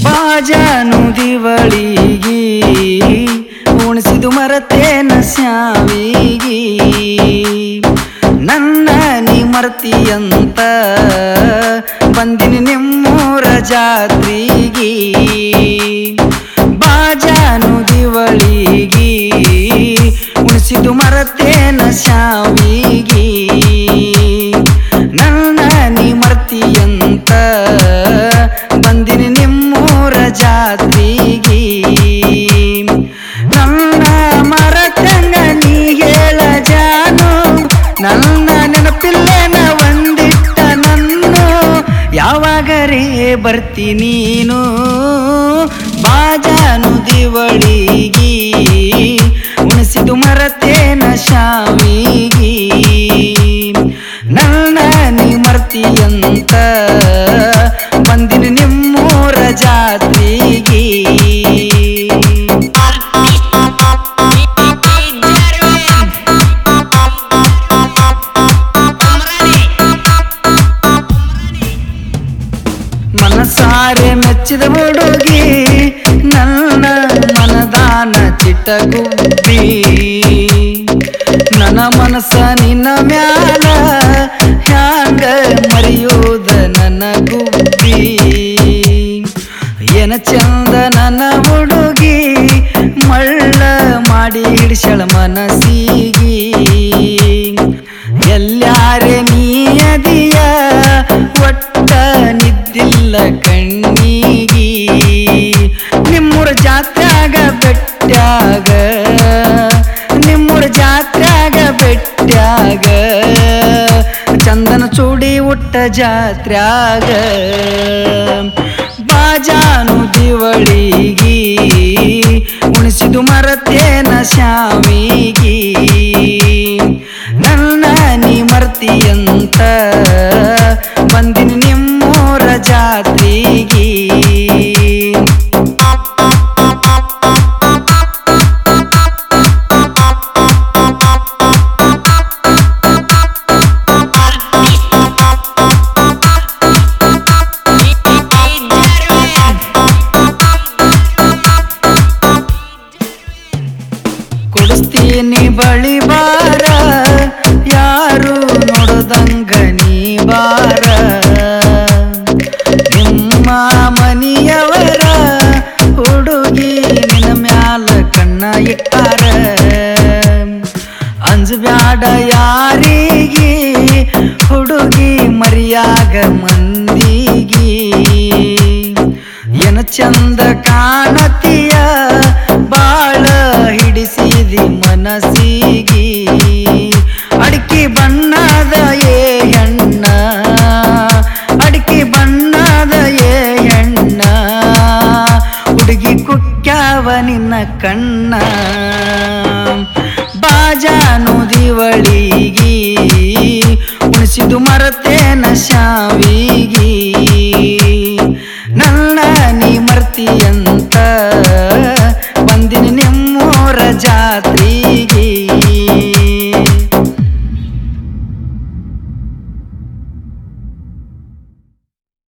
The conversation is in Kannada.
ಬಾಜಾನು ದಿವಳಿಗಿ ಉಣಿಸಿದು ಮರತೇನ ಸ್ಯಾವಿಗಿ ನನ್ನ ನೀ ಮರ್ತಿಯಂತ ಬಂದಿನಿ ನಿಮ್ಮೂರ ಜಾತ್ರಿಗಿ ಬಾಜಾನು ದಿವಳಿಗಿ ಉಣಿಸಿದು ಮರತೇನ ಶಾವಿಗಿ ನನ್ನ ನೀ ಮರ್ತಿಯಂತ ಬಂದಿನಿ ನಿಮ್ಮೂರ ಜಾತ್ರಿಗಿ ನನ್ನ ಮರತಂಗ ನೀ ಹೇಳ ಜಾನು ನನ್ನ ನೆನಪಿಲ್ಲೇನ ಒಂದಿಟ್ಟ ನನ್ನು ಯಾವಾಗರೇ ಬರ್ತಿ ನೀನು ಬಾಜಾನು ದಿವಳಿಗಿ ಉಣಿಸಿದು ಮರತೇನ ಶಾವಿಗಿ ನನ್ನ ನೀ ಮರ್ತಿಯಂತ ಬಂದಿನಿ ನಿಮ್ಮೂರ ಜಾತ್ರಿಗಿ ಮನಸಾರೆ ಮೆಚ್ಚಿದ ಹುಡುಗಿ ನನ್ನ ಮನದಾನ ಚಿಟ್ಟಗುಬ್ಬಿ ನನ್ನ ಮನಸ್ಸ ನಿನ್ನ ಮ್ಯಾಲ ಹ್ಯಾಂಗ ಮರೆಯೋದ ನನ್ನ ಗುಬ್ಬಿ ಏನ ಚಂದ ನನ್ನ ಹುಡುಗಿ ಮಳ್ಳ ಮಾಡಿ ಹಿಡಿಸಳ ಮನಸ್ಸಿಗಿ ಎಲ್ಲಾರೆ ನೀಯದಿಯ ಒಟ್ಟ ನಿದ್ದಿಲ್ಲ ಕಣ್ಣಿಗಿ ನಿಮ್ಮೂರ ಜಾತ್ಯಾಗ ಬೆಟ್ಟ್ಯಾಗ ನಿಮ್ಮೂರ ಜಾತ್ಯಾಗ ಬೆಟ್ಟ್ಯಾಗ ಚಂದನ ಚೂಡಿ ಉಟ್ಟ ಜಾತ್ರ್ಯಾಗ ಬಾಜಾನು ದಿವಳಿಗಿ ಉಣಿಸಿದು ಮರತೇನ ಶಾವಿಗಿ ನನ್ನ ನೀ ಮರ್ತಿಯಂತ ಬಂದಿನಿ ನಿಮ್ಮೂರ ಜಾತ್ರಿಗಿ ಕೊಡಿಸ್ತೀನಿ ಬಳಿ ಬಾರ ಯಾರು ನೋಡದಂಗ ನೀ ಬಾರ ನಿಮ್ಮ ಮನಿಯವರ ಹುಡುಗಿ ನಿನ್ನ ಮ್ಯಾಲ ಕಣ್ಣ ಇಟ್ಟಾರ ಅಂಜಬ್ಯಾಡ ಯಾರಿಗೆ ಹುಡುಗಿ ಮರಿಯಾಗ ಮಂದಿಗಿ ಏನ ಚಂದ ಕಾಣತಿಯ ಬಾಳ ಹಿಡಿಸಿದಿ ಮನಸ್ಸಿಗಿ ಅಡಿಕೆ ಬಣ್ಣದ ಏ ಹೆಣ್ಣ ಅಡಿಕೆ ಬಣ್ಣದ ಏ ಹೆಣ್ಣ ಹುಡುಗಿ ಕುಕ್ಕ್ಯಾವ ನಿನ್ನ ಕಣ್ಣ ಬಾಜಾನು ದಿವಳಿಗಿ ಉಣಿಸಿದು ಮರತೇನ ಶಾವಿಗಿ ನನ್ನ ನೀ ಮರ್ತಿಯಂತ ಬಂದಿನಿ ನಿಮ್ಮೂರ ಜಾತ್ರಿ